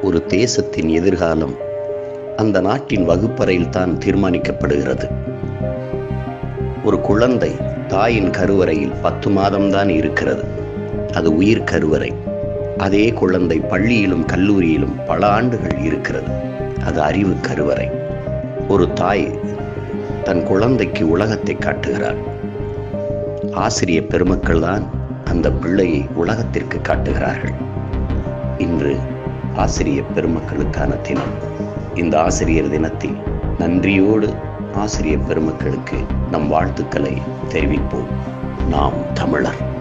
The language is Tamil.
ஒரு தேசத்தின் எதிர்காலம் அந்த நாட்டின் வகுப்பறையில் தான் தீர்மானிக்கப்படுகிறது ஒரு குழந்தை தாயின் கருவறையில் பத்து மாதம்தான் இருக்கிறது அது உயிர் கருவறை அதே குழந்தை பள்ளியிலும் கல்லூரியிலும் பல ஆண்டுகள் இருக்கிறது அது அறிவு கருவறை ஒரு தாய் தன் குழந்தைக்கு உலகத்தை காட்டுகிறார் ஆசிரிய பெருமக்கள் தான் அந்த பிள்ளையை உலகத்திற்கு காட்டுகிறார்கள் இன்று ஆசிரிய பெருமக்களுக்கான தினம் இந்த ஆசிரியர் தினத்தில் நன்றியோடு ஆசிரிய பெருமக்களுக்கு நம் வாழ்த்துக்களை தெரிவிப்போம் நாம் தமிழர்